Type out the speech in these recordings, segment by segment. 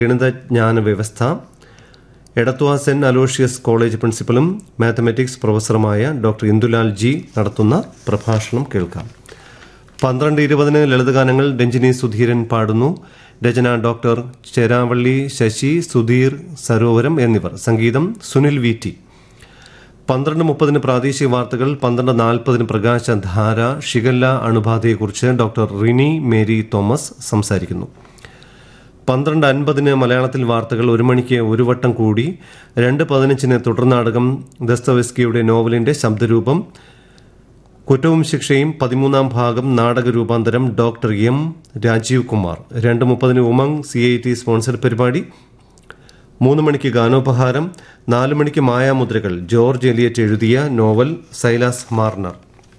ഗണിതജ്ഞാന വ്യവസ്ഥ Edathua Saint Aloysius college പ്രിൻസിപ്പലും mathematics പ്രൊഫസറുമായ ഡോക്ടർ ഇന്ദുലാൽ ജി നടത്തുന്ന പ്രഭാഷണം കേൾക്കാം പന്ത്രണ്ട് ഇരുപതിന് ലളിതഗാനങ്ങൾ രഞ്ജിനി സുധീരൻ പാടുന്നു രചന ഡോക്ടർ ചേരാവള്ളി ശശി സുധീർ സരോവരം എന്നിവർ സംഗീതം സുനിൽ വി ടി പന്ത്രണ്ട് മുപ്പതിന് പ്രാദേശിക വാർത്തകൾ പന്ത്രണ്ട് നാൽപ്പതിന് പ്രകാശധാര ഷിഗല്ല അണുബാധയെക്കുറിച്ച് ഡോക്ടർ റിനി മേരി തോമസ് സംസാരിക്കുന്നു പന്ത്രണ്ട് അൻപതിന് മലയാളത്തിൽ വാർത്തകൾ ഒരു മണിക്ക് ഒരു വട്ടം കൂടി രണ്ട് പതിനഞ്ചിന് തുടർനാടകം ദസ്തവെസ്കിയുടെ നോവലിന്റെ ശബ്ദരൂപം കുറ്റവും ശിക്ഷയും പതിമൂന്നാം ഭാഗം നാടക രൂപാന്തരം ഡോക്ടർ എം രാജീവ് കുമാർ രണ്ട് മുപ്പതിന് Umang C I T sponsored പരിപാടി മൂന്ന് മണിക്ക് ഗാനോപഹാരം നാല് മണിക്ക് മായാമുദ്രകൾ ജോർജ് എലിയറ്റ് എഴുതിയ നോവൽ സൈലാസ് മാർണർ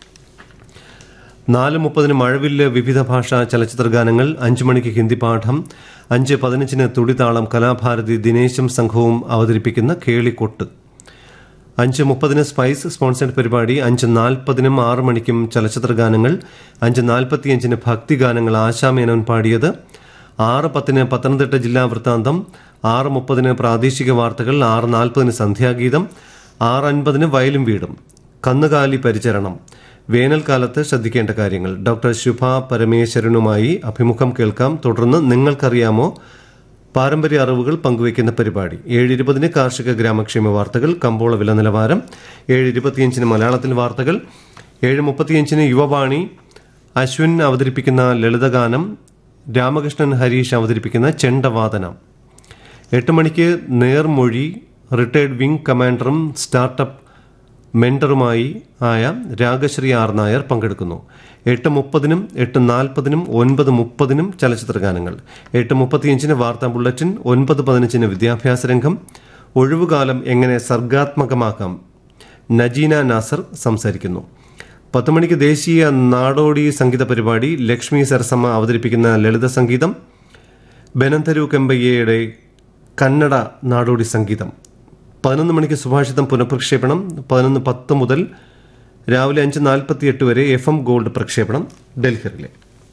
നാല് മുപ്പതിന് മഴവില്ല് വിവിധ ഭാഷാ ചലച്ചിത്ര ഗാനങ്ങൾ അഞ്ച് മണിക്ക് ഹിന്ദി പാഠം അഞ്ച് പതിനഞ്ചിന് തുടിതാളം കലാഭാരതി ദിനേശും സംഘവും അവതരിപ്പിക്കുന്ന കേളിക്കൊട്ട് അഞ്ച് മുപ്പതിന് സ്പൈസ് സ്പോൺസർഡ് പരിപാടി അഞ്ച് നാൽപ്പതിനും ആറ് മണിക്കും ചലച്ചിത്ര ഗാനങ്ങൾ അഞ്ച് നാൽപ്പത്തിയഞ്ചിന് ഭക്തി ഗാനങ്ങൾ ആശാമേനോൻ പാടിയത് ആറ് പത്തിന് പത്തനംതിട്ട ജില്ലാ വൃത്താന്തം ആറ് മുപ്പതിന് പ്രാദേശിക വാർത്തകൾ ആറ് നാൽപ്പതിന് സന്ധ്യാഗീതം ആറ് അൻപതിന് വയലും വീടും കന്നുകാലി പരിചരണം വേനൽക്കാലത്ത് ശ്രദ്ധിക്കേണ്ട കാര്യങ്ങൾ ഡോക്ടർ ശുഭ പരമേശ്വരനുമായി അഭിമുഖം കേൾക്കാം തുടർന്ന് നിങ്ങൾക്കറിയാമോ പാരമ്പര്യ അറിവുകൾ പങ്കുവയ്ക്കുന്ന പരിപാടി ഏഴ് ഇരുപതിന് കാർഷിക ഗ്രാമക്ഷേമ വാർത്തകൾ കമ്പോള വില നിലവാരം ഏഴ് ഇരുപത്തിയഞ്ചിന് മലയാളത്തിൽ വാർത്തകൾ ഏഴ് മുപ്പത്തിയഞ്ചിന് യുവവാണി അശ്വിൻ അവതരിപ്പിക്കുന്ന ലളിതഗാനം രാമകൃഷ്ണൻ ഹരീഷ് അവതരിപ്പിക്കുന്ന ചെണ്ടവാദനം എട്ട് മണിക്ക് നേർമൊഴി റിട്ടയർഡ് വിംഗ് കമാൻഡറും സ്റ്റാർട്ടപ്പ് മെന്ററുമായി ആയ രാഗശ്രീ ആർ നായർ പങ്കെടുക്കുന്നു എട്ട് മുപ്പതിനും എട്ട് നാൽപ്പതിനും ഒൻപത് മുപ്പതിനും ചലച്ചിത്ര ഗാനങ്ങൾ എട്ട് മുപ്പത്തിയഞ്ചിന് വാർത്താ ബുള്ളറ്റിൻ ഒൻപത് പതിനഞ്ചിന് വിദ്യാഭ്യാസ രംഗം ഒഴിവുകാലം എങ്ങനെ സർഗാത്മകമാക്കാം നജീന നാസർ സംസാരിക്കുന്നു പത്ത് മണിക്ക് ദേശീയ നാടോടി സംഗീത പരിപാടി ലക്ഷ്മി സരസമ്മ അവതരിപ്പിക്കുന്ന ലളിത സംഗീതം ബനന്തരു കെമ്പയ്യയുടെ കന്നഡ നാടോടി സംഗീതം പതിനൊന്ന് മണിക്ക് സുഭാഷിതം പുനഃപ്രക്ഷേപണം പതിനൊന്ന് പത്ത് മുതൽ രാവിലെ അഞ്ച് നാൽപ്പത്തിയെട്ട് വരെ എഫ് എം ഗോൾഡ് പ്രക്ഷേപണം ഡൽഹിയിലെ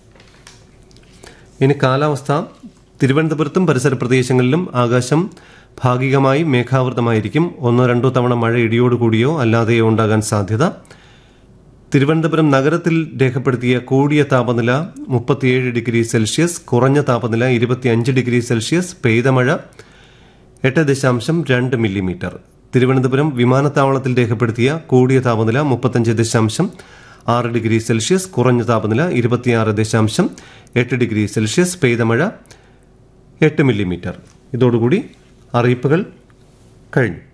ഇനി കാലാവസ്ഥ തിരുവനന്തപുരത്തും പരിസര പ്രദേശങ്ങളിലും ആകാശം ഭാഗികമായി മേഘാവൃതമായിരിക്കും ഒന്നോ രണ്ടോ തവണ മഴ ഇടിയോടുകൂടിയോ അല്ലാതെയോ ഉണ്ടാകാൻ സാധ്യത തിരുവനന്തപുരം നഗരത്തിൽ രേഖപ്പെടുത്തിയ കൂടിയ താപനില മുപ്പത്തിയേഴ് ഡിഗ്രി സെൽഷ്യസ് കുറഞ്ഞ താപനില ഇരുപത്തിയഞ്ച് ഡിഗ്രി സെൽഷ്യസ് പെയ്ത മഴ എട്ട് ദശാംശം രണ്ട് മില്ലിമീറ്റർ തിരുവനന്തപുരം വിമാനത്താവളത്തിൽ രേഖപ്പെടുത്തിയ കൂടിയ താപനില മുപ്പത്തഞ്ച് ദശാംശം ആറ് ഡിഗ്രി സെൽഷ്യസ് കുറഞ്ഞ താപനില ഇരുപത്തിയാറ് ദശാംശം എട്ട് ഡിഗ്രി സെൽഷ്യസ് പെയ്ത മഴ എട്ട് മില്ലിമീറ്റർ ഇതോടുകൂടി അറിയിപ്പുകൾ കഴിഞ്ഞു